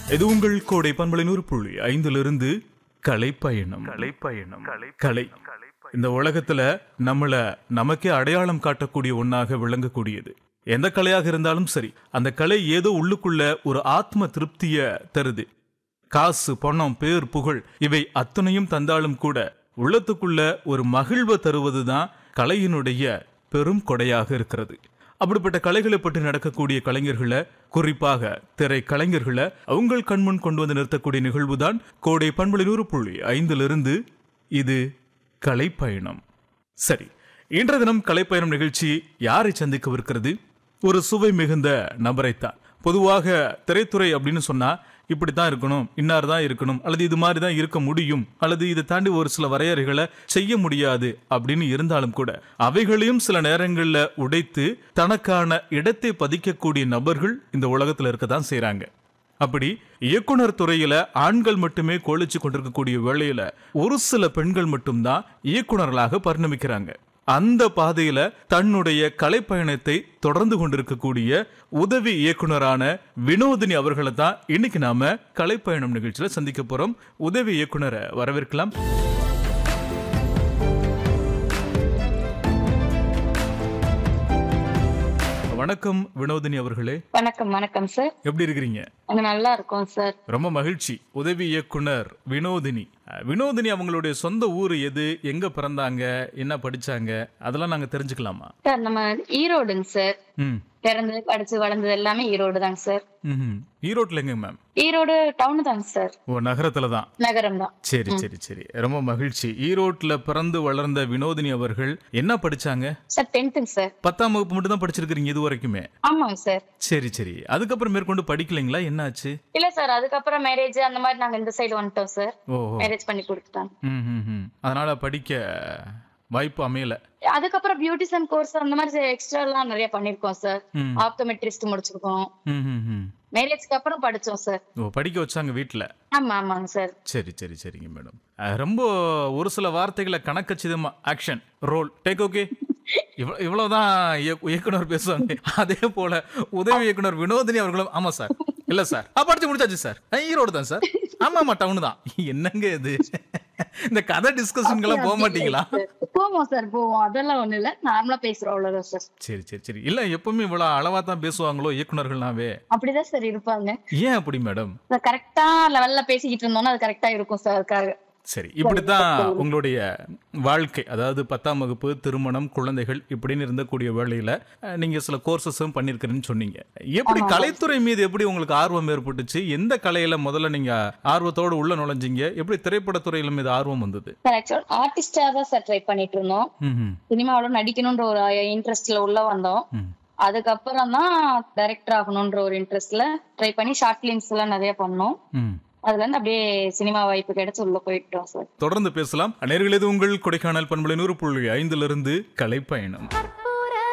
இது உங்கள் கோடை பண்பலை நூறு புள்ளி ஐந்திலிருந்து கலைப்பயணம் கலைப்பயணம் கலை இந்த உலகத்துல நம்மள நமக்கே அடையாளம் காட்டக்கூடிய ஒன்னாக விளங்கக்கூடியது எந்த கலையாக இருந்தாலும் சரி அந்த கலை ஏதோ உள்ளுக்குள்ள ஒரு ஆத்ம திருப்திய தருது காசு பணம் பேர் புகழ் இவை அத்தனையும் தந்தாலும் கூட உள்ளத்துக்குள்ள ஒரு மகிழ்வை தருவதுதான் கலையினுடைய பெரும் கொடையாக இருக்கிறது அப்படிப்பட்ட கலைகளை பற்றி நடக்கக்கூடிய கலைஞர்களை குறிப்பாக திரை கலைஞர்களை உங்கள் கண்முன் கொண்டு வந்து நிறுத்தக்கூடிய நிகழ்வுதான் கோடை பண்பலை நூறு புள்ளி ஐந்திலிருந்து இது கலைப்பயணம் சரி இன்றைய தினம் கலைப்பயணம் நிகழ்ச்சி யாரை சந்திக்கவிருக்கிறது ஒரு சுவை மிகுந்த நபரைத்தான் பொதுவாக திரைத்துறை அப்படின்னு சொன்னா இப்படித்தான் இருக்கணும் இன்னார் தான் இருக்கணும் அல்லது இது மாதிரி தான் இருக்க முடியும் அல்லது இதை தாண்டி ஒரு சில வரையறைகளை செய்ய முடியாது அப்படின்னு இருந்தாலும் கூட அவைகளையும் சில நேரங்கள்ல உடைத்து தனக்கான இடத்தை பதிக்கக்கூடிய நபர்கள் இந்த உலகத்துல இருக்க தான் செய்றாங்க அப்படி இயக்குனர் துறையில ஆண்கள் மட்டுமே கோழிச்சு கொண்டிருக்கக்கூடிய வேளையில ஒரு சில பெண்கள் மட்டும்தான் இயக்குனர்களாக பரிணமிக்கிறாங்க அந்த பாதையில தன்னுடைய கலைப்பயணத்தை தொடர்ந்து கொண்டிருக்கக்கூடிய உதவி இயக்குனரான வினோதினி அவர்களை தான் இன்னைக்கு நாம கலைப்பயணம் நிகழ்ச்சியில சந்திக்க போறோம் உதவி இயக்குனரை வரவேற்கலாம் வணக்கம் வினோதினி அவர்களே வணக்கம் வணக்கம் சார் எப்படி இருக்கிறீங்க அங்க நல்லா இருக்கோம் சார் ரொம்ப மகிழ்ச்சி உதவி இயக்குனர் வினோதினி அஹ், வினோதினி அவங்களுடைய சொந்த ஊர் எது எங்க பிறந்தாங்க என்ன படிச்சாங்க அதெல்லாம் நாங்க தெரிஞ்சுக்கலாமா சார் நம்ம ஈரோடுங்க சார் ம் பிறந்தது படிச்சு வளர்ந்தது எல்லாமே ஈரோடு தாங்க சார் ம்ஹும். ஈரோட்ல எங்க மேம் ஈரோடு டவுன் தாங்க சார் ஓ நகரத்துல தான் நகரம் தான் சரி சரி சரி ரொம்ப மகிழ்ச்சி ஈரோட்ல பிறந்து வளர்ந்த வினோதினி அவர்கள் என்ன படிச்சாங்க சார் டென்த்துங்க சார் பத்தாம் வகுப்பு மட்டும் தான் படிச்சிருக்கிறீங்க இது வரைக்குமே ஆமாங்க சார் சரி சரி அதுக்கப்புறம் மேற்கொண்டு படிக்கலைங்களா என்னாச்சு இல்ல சார் அதுக்கப்புறம் மேரேஜ் அந்த மாதிரி நாங்க இந்த சைடு வந்துட்டோம் சார் ஓ ஓ. மேரேஜ் பண்ணி கொடுத்துட்டாங்க ம், ம், ம். அதனால படிக்க வாய்ப்பு அமையல அதுக்கப்புறம் பியூட்டிஷியன் கோர்ஸ் அந்த மாதிரி எக்ஸ்ட்ரா எல்லாம் நிறைய பண்ணிருக்கோம் சார் ம். ஆப்டோமெட்ரிஸ்ட் முடிச்சிருக்கோம் ம், ம், ம். மேரேஜ்க்கு அப்புறம் படிச்சோம் சார் ஓ படிக்க வச்சாங்க வீட்டுல ஆமா ஆமாங்க சார் சரி சரி சரிங்க மேடம் அஹ், ரொம்ப ஒரு சில வார்த்தைகளை கணக்கச்சிதமா ஆக்ஷன் ரோல் டேக் ஓகே இவ்வளவு இவ்வளவுதான் இயக்கு- இயக்குனர் பேசுவாங்க அதே போல உதவி இயக்குனர் வினோதினி அவர்களும் ஆமா சார் இல்ல சார் ஆ, படிச்சு முடிச்சாச்சு சார் அஹ், ஈரோடு தான் சார் ஆமா ஆமா டவுன் தான் என்னங்க இது இந்த கதை டிஸ்கஷன்கெல்லாம் போக மாட்டீங்களா போவோம் சார் போவோம் அதெல்லாம் ஒண்ணு இல்ல நார்மலா பேசுறோம் அவ்வளவுதான் சார் சரி சரி சரி இல்ல எப்பவுமே இவ்வளவு அளவா தான் பேசுவாங்களோ இயக்குனர்கள்னாவே அப்படிதான் சார் இருப்பாங்க ஏன் அப்படி மேடம் கரெக்டா லெவல்ல பேசிக்கிட்டு இருந்தோம்னா அது கரெக்டா இருக்கும் சார் அதுக்காக சரி இப்படித்தான் உங்களுடைய வாழ்க்கை அதாவது பத்தாம் வகுப்பு திருமணம் குழந்தைகள் இப்படின்னு இருந்தக்கூடிய வேளையில அஹ், நீங்க சில கோர்சஸும் பண்ணிருக்கிறேன்னு சொன்னீங்க எப்படி கலைத்துறை மீது எப்படி உங்களுக்கு ஆர்வம் ஏற்பட்டுச்சு எந்த கலையில முதல்ல நீங்க ஆர்வத்தோடு உள்ள நுழைஞ்சீங்க எப்படி திரைப்படத்துறையில மீது ஆர்வம் வந்தது சார் ஆக்சுவல் ஆர்டிஸ்டா தான் சார் ட்ரை பண்ணிட்டு இருந்தோம் ம்ஹும். சினிமாவோட நடிக்கணும்ன்ற ஒரு இன்ட்ரெஸ்ட்ல உள்ள வந்தோம் ம். அதுக்கப்புறம் தான் டைரக்டர் ஆகணும்ன்ற ஒரு இன்ட்ரெஸ்ட்ல ட்ரை பண்ணி ஷார்ட் பிலிம்ஸ் எல்லாம் நிறைய பண்ணோம் ம். அதுல இருந்து அப்படியே சினிமா வாய்ப்பு கிடைச்சு உள்ள போயிட்டோம் சார் தொடர்ந்து பேசலாம் நேர்களது உங்கள் கொடைக்கானல் பண்பலை நூறு புள்ளி ஐந்திலிருந்து கலைப்பயணம் கற்பு